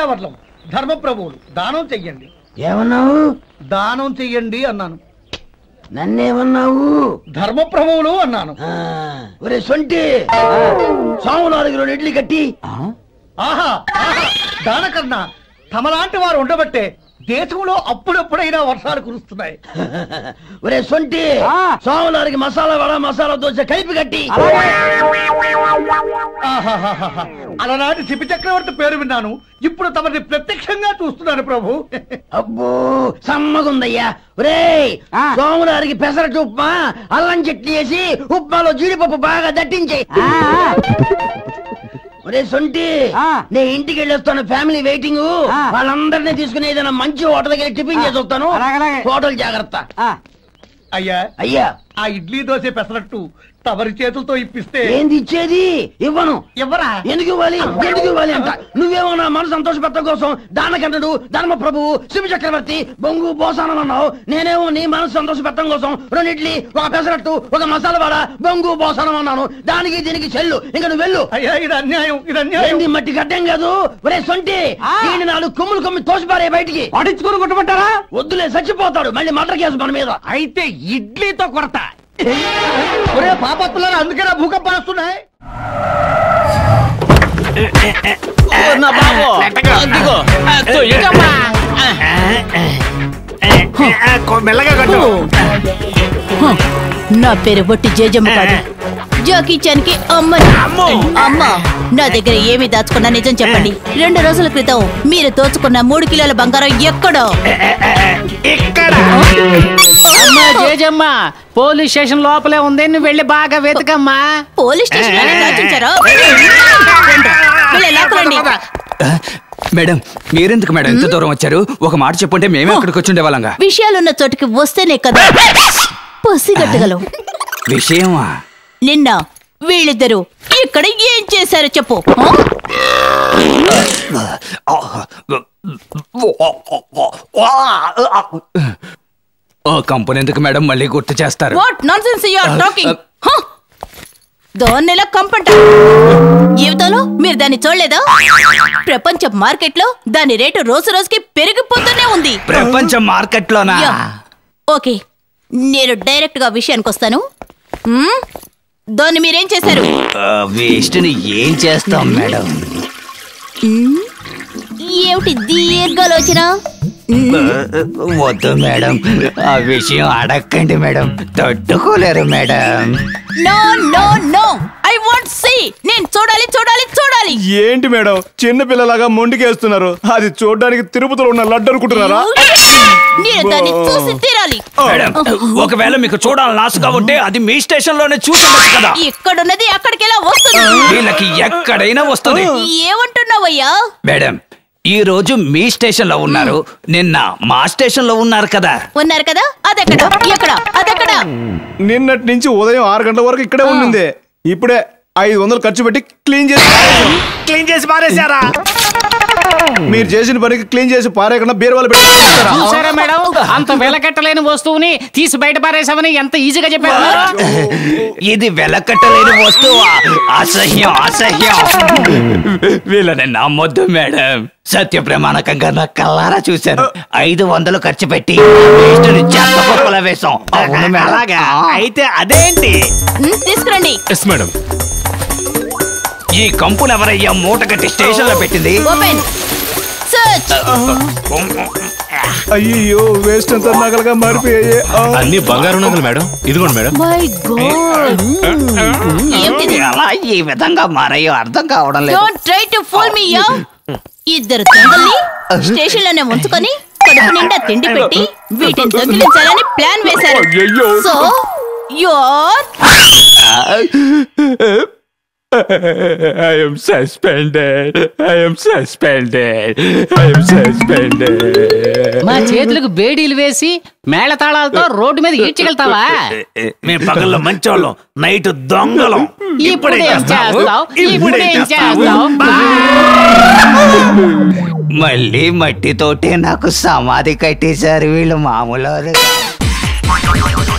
ఆజ్ఞావర్లం ధర్మప్రభువులు దానం చెయ్యండి ఏమన్నావు దానం చెయ్యండి అన్నాను నన్నేమన్నావు ధర్మప్రభువులు అన్నాను ఆ, ఒరే సొంటి సోమవారికి రెండు ఇడ్లీ కట్టి ఆహా ఆహా దానకన్నా తమలాంటి వారు ఉండబట్టే దేశంలో అప్పుడెప్పుడైనా వర్షాలు కురుస్తున్నాయి ఒరే సొంటి సోమవారికి మసాలా వడ మసాలా దోశ కలిపి కట్టి ఆహాహాహాహా. అలనాటి శిపి చక్రవర్తి పేరు విన్నాను ఇప్పుడు తమని ప్రత్యక్షంగా చూస్తున్నాను ప్రభు అబ్బో సమ్మగుందయ్యా ఒరే సోమవారికి పెసరట్టు ఉప్మా అల్లం చట్నీ వేసి ఉప్మాలో జీడిపప్పు బాగా దట్టించే ఒరే సొంటి నే ఇంటికి వెళ్ళొస్తాను ఫ్యామిలీ వెయిటింగ్ వాళ్ళందరినీ తీసుకుని ఏదైనా మంచి హోటల్ దగ్గర టిఫిన్ చేసి వస్తాను హోటల్ జాగ్రత్త అయ్యా అయ్యా ఆ ఇడ్లీ దోశ పెసరట్టు తమరి చేతులతో ఇప్పిస్తే ఏంది ఇచ్చేది ఇవ్వను ఎవరా ఎందుకు ఇవ్వాలి ఎందుకు ఇవ్వాలి అంట నువ్వేమో నా మనసు సంతోషపెట్టడం కోసం దానకంటుడు ధర్మ ప్రభువు శివ చక్రవర్తి బొంగు బోసానం అన్నావు నేనేమో నీ మనసు సంతోషపెట్టడం కోసం రెండు ఇడ్లీ ఒక పెసరట్టు ఒక మసాలా వడ బొంగు బోసానం అన్నాను దానికి దీనికి చెల్లు ఇంకా నువ్వు వెళ్ళు అయ్యా ఇది అన్యాయం ఇది అన్యాయం ఏంది మట్టి గడ్డం కాదు ఒరే సొంటి దీన్ని నాలుగు కొమ్ములు కొమ్మి తోసిపారే బయటికి పడించుకుని కొట్టమంటారా వద్దులే చచ్చిపోతాడు మళ్ళీ మటర్ కేసు మన మీద అయితే ఇడ్లీతో కొడతా ఒరే పాపత్తులారా అందుకేనా భూకంపాలు వస్తున్నాయి నా బాబు అదిగో ఆ, తొయ్యకమ్మా. మెల్లగా కట్టు నా పేరు బొట్టి జేజమ్మ కాదు జాకీ చాన్ కి అమ్మని అమ్మ నా దగ్గర ఏమి దాచుకున్నా నిజం చెప్పండి రెండు రోజుల క్రితం మీరు దోచుకున్న మూడు కిలోల బంగారం ఎక్కడో ఇక్కడ అమ్మా జేజమ్మ పోలీస్ స్టేషన్ లోపలే ఉంది నువ్వు వెళ్ళి బాగా వెతకమ్మా పోలీస్ స్టేషన్ లోనే దాచుంచారా వీళ్ళ లోపలండి మేడం మీరెందుకు మేడం ఎంత దూరం వచ్చారు ఒక మాట చెప్పుంటే మేమే అక్కడికి వచ్చి ఉండేవాళ్ళంగా విషయాలున్న చోటికి వస్తేనే కదా పసిగట్టగలవు విషయమా నిన్న వీళ్ళిద్దరూ ఇక్కడ ఏం చేశారో చెప్పు ఆ? ఓ కంపెనీ ఎందుకు మేడం మళ్ళీ గుర్తు చేస్తారు what nonsense you are talking దాన్ని ఎలా కంపంట జీవితంలో మీరు దాన్ని చూడలేదా ప్రపంచ మార్కెట్ లో దాని రేటు రోజు రోజుకి పెరిగిపోతూనే ఉంది ప్రపంచ మార్కెట్ లోనా యా. ఓకే నేను డైరెక్ట్ గా విషయానికి వస్తాను మ్మ్? దాన్ని మీరేం చేశారు వేస్ట్ ని ఏం చేస్తాం మేడం మ్మ్? ఏమిటి దీర్ఘాలోచన వద్దు మేడం ఆ విషయం అడక్కండి మేడం తట్టుకోలేరు madam no no no I want see నేను చూడాలి చూడాలి చూడాలి ఏంటి మేడం చిన్న పిల్లలాగా మొండికేస్తున్నారు అది చూడడానికి తిరుపతిలో ఉన్న లడ్డు అనుకుంటున్నారా నేను దాన్ని చూసి తీరాలి మేడం ఒకవేళ మీకు చూడాలని ఆశగా ఉంటే అది మీ స్టేషన్ లోనే చూడవచ్చు కదా ఇక్కడున్నది అక్కడికి ఎలా వస్తుంది వీళ్ళకి ఎక్కడైనా వస్తుంది ఏమంటున్నావయ్యా మేడం ఈ రోజు మీ స్టేషన్ లో ఉన్నారు నిన్న మా స్టేషన్ లో ఉన్నారు కదా ఉన్నారు కదా అదెక్కడ ఎక్కడ అదెక్కడ నిన్నటి నుంచి ఉదయం ఆరు గంటల వరకు ఇక్కడే ఉండింది ఇప్పుడే ఐదు వందలు ఖర్చు పెట్టి క్లీన్ చేసి పారేశాం. క్లీన్ చేసి పారేశారా మీరు చేసిన పనికి క్లీన్ చేసి పారేయకుండా బీరువాలు పెట్టి పారేస్తారా? చూసారా మేడం అంత వెలకట్టలేని వస్తువుని తీసి బయట పారేసామని ఎంత ఈజీగా చెప్పారు ఇది వెలకట్టలేని వస్తువు అసహ్యం అసహ్యం వీళ్ళని నమ్మొద్దు మేడం సత్య ప్రమాణకంగా నా కల్లారా చూశాను ఐదు వందలు ఖర్చు పెట్టి వేస్ట్ ని చెత్త కుప్పలో వేశాం అవును మేడం. అలాగా అయితే అదేంటి ఉమ్, తీసుకురండి ఎస్ మేడం ఈ కంపులు ఎవరయ్యా మూట కట్టి స్టేషన్ లో పెట్టింది ఓపెన్ సర్చ్ అయ్యో వేస్ట్ అంతా నగలుగా మారిపోయాయి ఆ. అన్ని బంగారు నగలు మేడం ఇదిగోండి మేడం మై గాడ్ ఏమిటిది ఎలా ఈ విధంగా మారయ్యో అర్థం కావడం లేదు don't try to fool me యా ఇద్దరు దొంగల్ని స్టేషన్ లోనే ఉంచుకొని కడుపు నిండా తిండి పెట్టి వీటిని దొంగిలించాలని ప్లాన్ వేశారు so your I am suspended. I am suspended. I am suspended. మా చేతులకు బేడీలు వేసి మేళతాళాలతో రోడ్డు మీద ఈడ్చగలుగుతావా మేము పగల్లో మంచోళ్ళం నైట్ దొంగలం ఇప్పుడు ఏం చేస్తావు ఇప్పుడు ఏం చేస్తావు మళ్ళీ మట్టితోటే నాకు సమాధి కట్టేశారు వీళ్ళు మామూలు